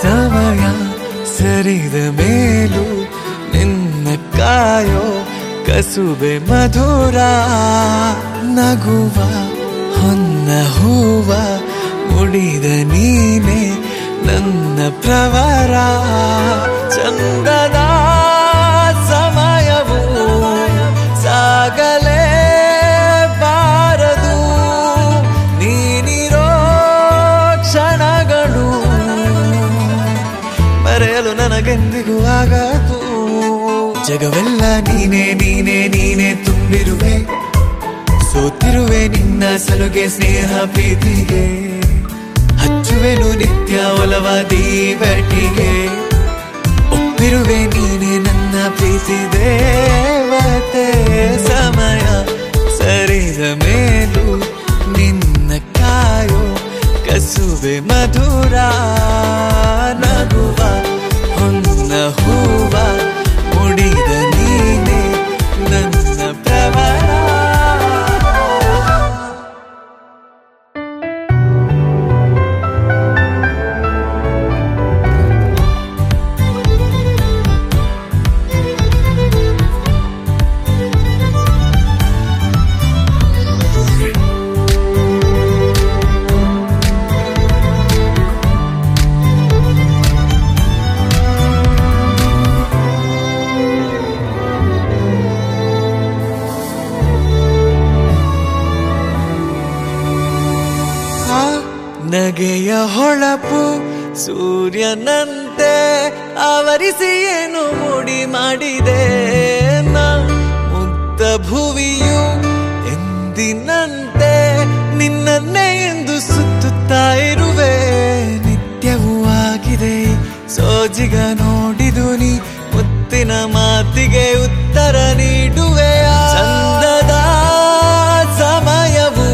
ಸಮಯ ಸರಿದ ಮೇಲೂ ನಿನ್ನ ಕಾಯೋ ಕಸುಬೆ ಮಧುರ ನಗುವ ಹೊನ್ನ ಹೂವ ಮುಡಿದ ನೀನೆ ನನ್ನ ಪ್ರವರ ಚಂದದ ಸಮಯವು ಸಾಗಲೇ ಬಾರದು ನೀನಿರೋ ಕ್ಷಣಗಳು ಮರೆಯಲು ನನಗೆಂದಿಗೂ ಆಗದು ಜಗವೆಲ್ಲ ನೀನೇ ನೀನೇ ನೀನೇ ತುಂಬಿರುವೆ ಸೋತಿರುವೆ ನಿನ್ನ ಸಲುಗೆ ಸ್ನೇಹ ಪ್ರೀತಿಗೆ ಹಚ್ಚುವೆನು ನಿತ್ಯ ಒಲವಾದಿ ಬೆಟ್ಟಿಗೆ ಒಪ್ಪಿರುವೆ ನೀನೆ ನನ್ನ ಪ್ರೀತಿ ದೇವತೆ ಸಮಯ ಸರಿದ ಮೇಲೂ ನಿನ್ನ ಕಾಯೋ ಕಸುವೆ ಮಧುರ ನಗುವ ಹೊನ್ನ ಹೂವ ಮುಡಿದ ನೀನೆ ನನ್ನ ಪ್ರವರ ಆ ನಗೆಯ ಹೊಳಪು ಸೂರ್ಯನಂತೆ ಆವರಿಸಿ ಏನು ಮುಡಿ ಮಾಡಿದೆ ನಾ ಮುಗ್ಧ ಭುವಿಯು ಎಂದಿನಂತೆ ನಿನ್ನನ್ನೇ ಎಂದು ಸುತ್ತುತ್ತಾ ಇರುವೆ ನಿತ್ಯವೂ ಆಗಿದೆ ಸೋಜಿಗ ನೋಡಿದು ನೀ ಮುತ್ತಿನ ಮಾತಿಗೆ ಉತ್ತರ ನೀಡುವೆ ಚಂದದ ಸಮಯವು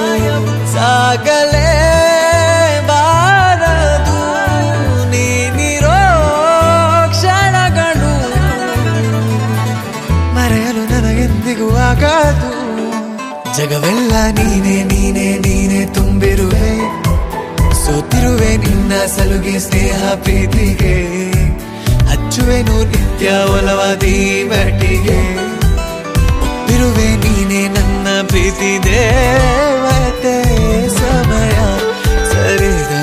ಸಾಗಲೇ ಬಾರದು ನೀನಿರೋ ಕ್ಷಣಗಳು ಮರೆಯಲು ನನಗೆಂದಿಗೂ ಆಗದು ಜಗವೆಲ್ಲ ನೀನೇ ನೀನೇ ನೀನೇ ತುಂಬಿರುವೆ ಸೋತಿರುವೆ ನಿನ್ನ ಸಲುಗೆ ಸ್ನೇಹ ಪ್ರೀತಿಗೆ ಹಚ್ಚುವೆನು ನಿತ್ಯ ಒಲವಾದಿ ಬಟ್ಟಿಗೆ ಒಪ್ಪಿರುವೆ ನೀನೆ ನನ್ನ ಪ್ರೀತಿ ದೇವತೆ ಸಮಯ ಸರಿದ